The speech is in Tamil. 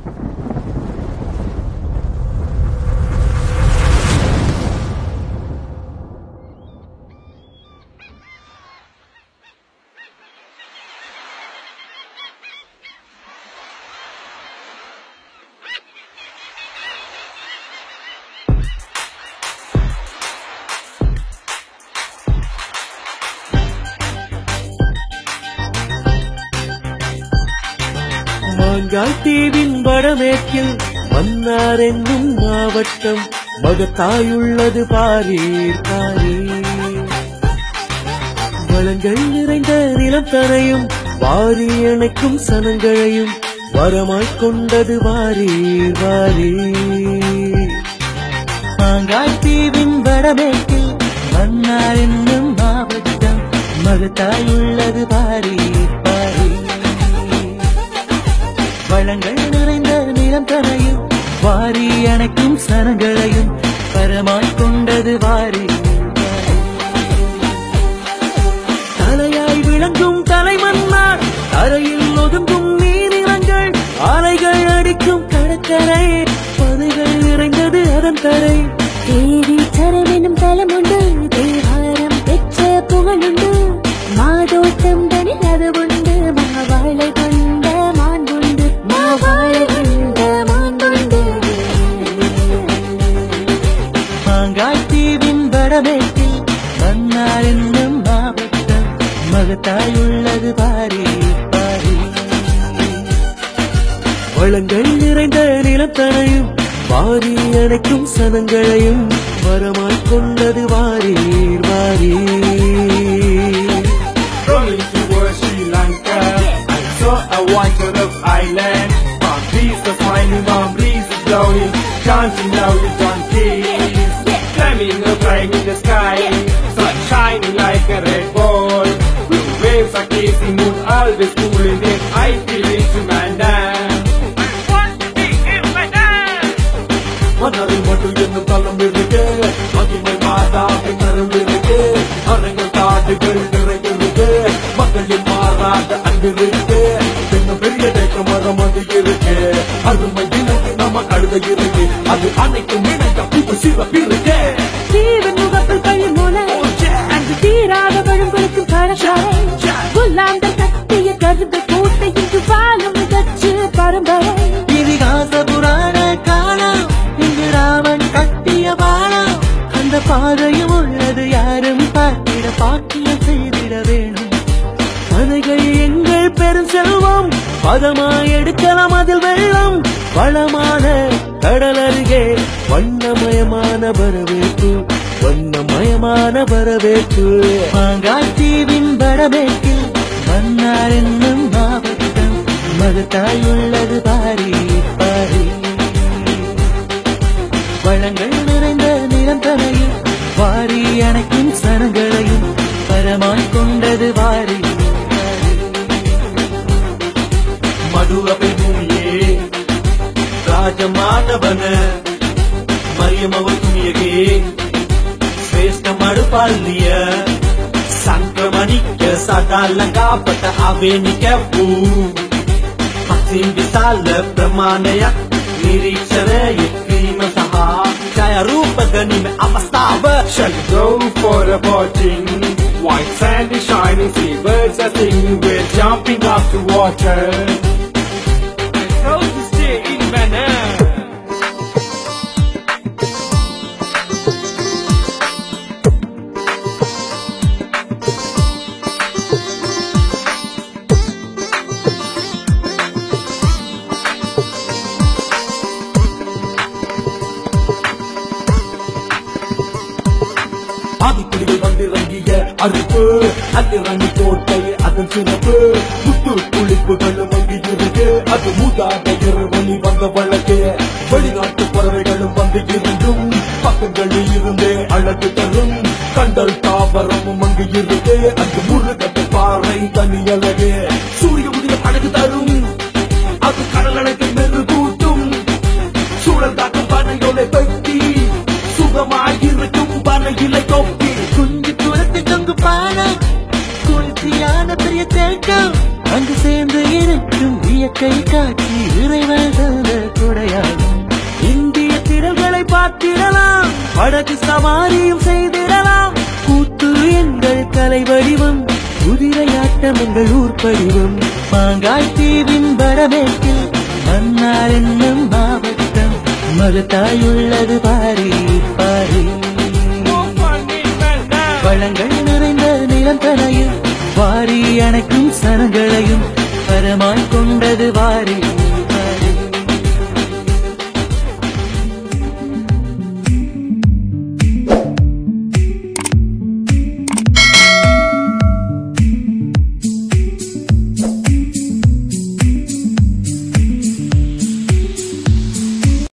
மாங்காய் தீவின் வடமேற்கில் மன்னார் என்னும் மாவட்டம் மகத்தாயுள்ளது பாரீர் பாரீர் வளங்கள் நிறைந்த நிலம் தரையும் வாரி அணைக்கும் சனங்களையும் வரமாய்க் கொண்டது வாரீர் வாரீர் மாங்காய் தீவின் வடமேற்கில் மன்னார் என்னும் மாவட்டம் மகத்தாயுள்ளது பாரீர் பாரீர் வளங்கள் நிறைந்த நிலம் தரையும் வாரி அணைக்கும் சனங்களையும் பரமாய்க் கொண்டது வாரி தலையாய் விளங்கும் தலைமன்னார் தரையில் ஒதுங்கும் நீரினங்கள் அலைகள் அடிக்கும் கடற்கரை பதுகள் நிறைந்தது அதன் தரை தேவி சரமெனும் தலமுண்டு தேவாரம் பெற்ற புகழுண்டு மாதோட்டம் தனில் அது உண்டு மாவாழை கொண்ட மாண்புண்டு மாவாழை கொண்ட மாண்புண்டு மாங்காய் தீவின் வடமேற்கில் மன்னார் என்னும் மாவட்டம் மகத்தாயுள்ளது பாரி பாரி வளங்கள் நிறைந்த நிலத்தனையும் வாரி அணைக்கும் சனங்களையும் வரமாய்க் கொண்டது வாரீர் வாரீர் Rolling towards Sri Lanka I saw a white sort of island Palm trees are smiling, palm breeze is blowing Dancing loud with donkeys Climbing or flying in the sky Sun shining like a red ball Blue waves are kissing moon always cooling Then I feel into my dance I want to be in my dance மன்னரில் மட்டும் என்னும் தலம் இருக்கு மகிமை மாதாவின் கரம் இருக்கு அரங்கள் காடுகள் நிறைந்திருக்கு மக்களின் மாறாத அன்பு இருக்கு இன்னும் பெரிய தேக்க மரம் அது இருக்கு அருமை இணைந்து நம்ம கழுத இருக்கு அது அனைத்தும் இணைந்த புது சிறப்பு இருக்கு தீவின் முகப்பில் பழி முனை அங்கு தீராத வழும் கொடுக்கும் கடற்கரை புல்லாந்த கட்டிய கரும்பு கூட்டை இங்கு வாழும் கட்சி பரம்பரை இதிகாச புராண காலம் இங்கு ராமன் கட்டிய பாலம் அந்த பாதையும் உள்ளது யாரும் பார்த்திட பாக்கியம் செய்திட வேணும் மனைகள் எங்கள் பெரும் செல்வம் பதமாய் எடுக்கலாம் அதில் வெள்ளம் வளமான கடல் அருகே வண்ணமயமான வரவேற்பு வண்ணமயமான வரவேற்பு மாங்காய் தீவின் வடமேற்கில் மன்னார் என்னும் மாவட்டம் மகத்தாய் உள்ளது பாரி பாரி வளங்கள் நிறைந்த நிலம் தனையும் வாரி அணைக்கும் சனங்களையும் பரமாய் கொண்டது வாரி மதுரவை பூமியே ರಾಜಮಾನವನ ಮರಿಯಮವ ತುನಿಯಗೆ ಶ್ರೇಷ್ಠ ಮಡುಪಾಲ್ನಿಯ ಸಂಕ್ರಮಣಿಕ ಸದಾಲಂಗಾಪಟ ಅವೇನಿಕ ಪೂ ಹಸಿನ್ ವಿಶಾಲ ಪ್ರಮಾಣಯ ನಿರೀಕ್ಷರೆಯ ಕ್ರೀಮ ಸಹ ಛಾಯ ರೂಪದ ನಿಮ ಅಪಸ್ತಾವ Shall we go for a boating? White sand is shining, seabirds are singing, we're jumping off the water. How to stay in manner? ஆதிக்குடிகள் வந்திறங்கிய அறுப்பு அத்திறங்கி கோட்டை அதன் சிறப்பு முத்து குளிப்புகளும் அங்கு இருக்கு அது மூதாத இருவழி வந்த வழக்கு வெளிநாட்டு பறவைகளும் வந்து இருந்தும் பக்கங்களில் இருந்தே அழகு தரும் கண்டல் தாவரமும் அங்கு இருக்கு அங்கு முருகட்டு பாறை தனி அழகு சூரிய உதயம் அழகு தரும் அது கடல் அழகை மெருகூட்டும் சூழல் காக்கும் பனையோலை பற்றி சுகமாயிருக்கும் பனையிலை கொப்பி குஞ்சு தூரத்து தொங்கு பாலம் குளிர்ச்சியான பெரிய தேக்கம் அங்கு சேர்ந்து இருக்கும் இயற்கை காட்சி இறைவன் தந்த பார்த்திடலாம் படகு சவாரியும் செய்திடலாம் கூத்து எங்கள் கலை வடிவம் குதிரையாட்டம் எங்கள் ஊர் படிவம் மாங்காய் தீவின் வடமேற்கில் மன்னார் என்னும் மாவட்டம் மறுத்தாயுள்ளது பாரி பாரி வளங்கள் நிறைந்த நிலந்தனையும் வாரி அணைக்கும் சனங்களையும் பரமாய் கொண்டது வாரி